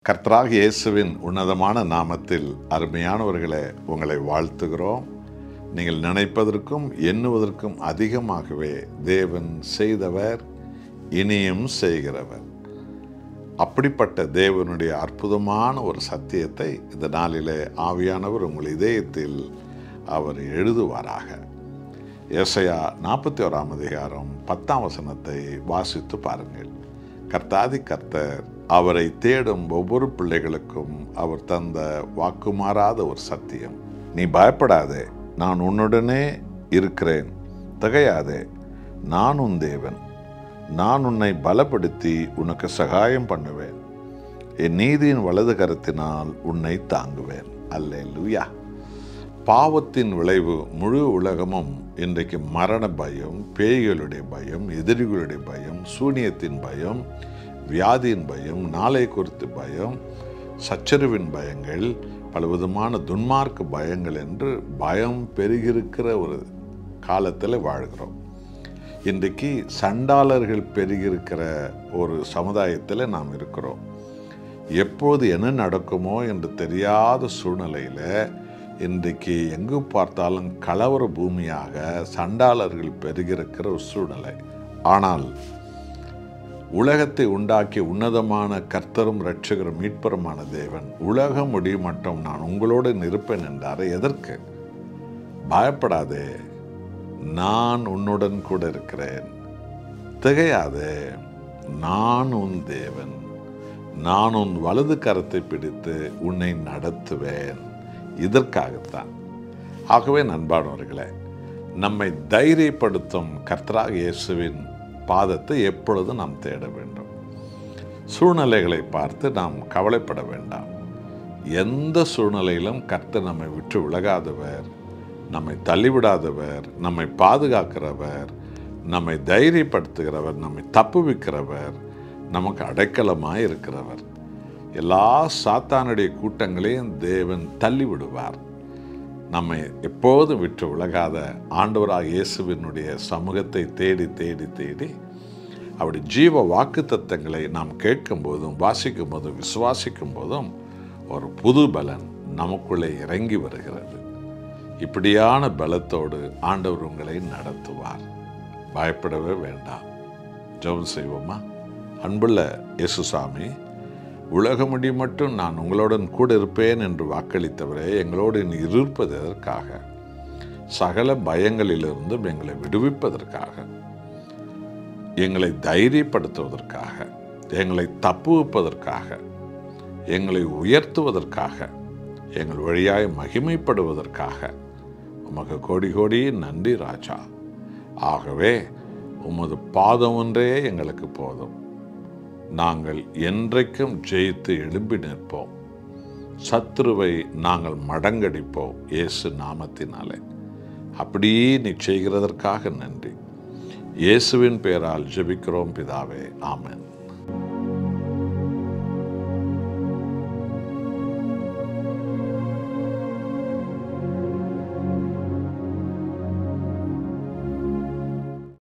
கர்த்தராக இயேசுவின் உன்னதமான நாமத்தில் அருமையானவர்களே உங்களை வாழ்த்துகிறோம் நீங்கள் நினைப்பதற்கும் எண்ணுவதற்கும் அதிகமாகவே தேவன் செய்தவர் இனியும் செய்கிறவர் அப்படிப்பட்ட தேவனுடைய அற்புதமான ஒரு சத்தியத்தை இந்த நாளிலே ஆவியானவர் உங்கள் இதயத்தில் அவர் எழுதுவாராக ஏசையா நாற்பத்தி ஓராம் அதிகாரம் பத்தாம் வசனத்தை வாசித்து பாருங்கள் கர்த்தாதி கர்த்தர் அவரை தேடும் ஒவ்வொரு பிள்ளைகளுக்கும் அவர் தந்த வாக்குமாறாத ஒரு சத்தியம் நீ பயப்படாதே நான் உன்னுடனே இருக்கிறேன் திகையாதே நான் உன் தேவன் நான் உன்னை பலப்படுத்தி உனக்கு சகாயம் பண்ணுவேன் என் நீதியின் வலது கரத்தினால் உன்னை தாங்குவேன் அல்லே லூயா பாவத்தின் விளைவு முழு உலகமும் இன்றைக்கு மரண பயம் பேய்களுடைய பயம் எதிரிகளுடைய பயம் சூனியத்தின் பயம் வியாதியின் பயம் நாளை குறித்து பயம் சச்சரவின் பயங்கள் பலவிதமான துன்மார்க்க பயங்கள் என்று பயம் பெருகிருக்கிற ஒரு காலத்தில் வாழ்கிறோம் இன்றைக்கு சண்டாளர்கள் பெருகியிருக்கிற ஒரு சமுதாயத்தில் நாம் இருக்கிறோம் எப்போது என்ன நடக்குமோ என்று தெரியாத சூழ்நிலையில் இன்றைக்கு எங்கு பார்த்தாலும் கலவர பூமியாக சண்டாளர்கள் பெருகிருக்கிற ஒரு சூழ்நிலை ஆனால் உலகத்தை உண்டாக்கிய உன்னதமான கர்த்தரும் இரட்சகரும் மீட்பருமான தேவன் உலகம் முடியும் மட்டும் நான் உங்களோடு நிற்பேன் என்றார் எதற்கு பயப்படாதே நான் உன்னுடன் கூட இருக்கிறேன் திகையாதே நான் உன் தேவன் நான் உன் வலது கரத்தை பிடித்து உன்னை நடத்துவேன் இதற்காகத்தான் ஆகவே நண்பானவர்களே நம்மை தைரியப்படுத்தும் கர்த்தராக இயேசுவின் பாதத்தை எப்பொழுதும் நாம் தேட வேண்டும் சூழ்நிலைகளை பார்த்து நாம் கவலைப்பட வேண்டாம் எந்த சூழ்நிலையிலும் கர்த்தர் நம்மை விட்டு விலகாதவர் நம்மை தள்ளிவிடாதவர் நம்மை பாதுகாக்கிறவர் நம்மை தைரியப்படுத்துகிறவர் நம்மை தப்புவிக்கிறவர் நமக்கு அடைக்கலமாக இருக்கிறவர் எல்லா சாத்தானுடைய கூட்டங்களையும் தேவன் தள்ளி விடுவார் நம்மை எப்போதும் விட்டு விலகாத ஆண்டவராக இயேசுவினுடைய சமூகத்தை தேடி தேடி தேடி அப்படி ஜீவ வாக்கு தத்தங்களை நாம் கேட்கும் போதும் வாசிக்கும் போதும் விசுவாசிக்கும் போதும் ஒரு புது பலன் நமக்குள்ளே இறங்கி வருகிறது இப்படியான பலத்தோடு ஆண்டவர் உங்களை நடத்துவார் பயப்படவே வேண்டாம் ஜெபம் செய்வோமா அன்புள்ள இயேசுசாமி உலக முடி மட்டும் நான் உங்களுடன் கூட இருப்பேன் என்று வாக்களித்தவரே எங்களோடு நீ இருப்பது எதற்காக சகல பயங்களிலிருந்தும் எங்களை விடுவிப்பதற்காக எங்களை தைரியப்படுத்துவதற்காக எங்களை தப்புவிப்பதற்காக எங்களை உயர்த்துவதற்காக எங்கள் வழியாய் மகிமைப்படுவதற்காக உமக்கு கோடி கோடி நன்றி ராஜா ஆகவே உமது பாதம் ஒன்றே எங்களுக்கு போதும் நாங்கள் என்றைக்கும் ஜெயித்து எழும்பி நிற்போம் சத்ருவை நாங்கள் மடங்கடிப்போம் இயேசு நாமத்தினாலே அப்படியே நீ செய்கிறதற்காக நன்றி இயேசுவின் பெயரால் ஜெபிக்கிறோம் பிதாவே ஆமென்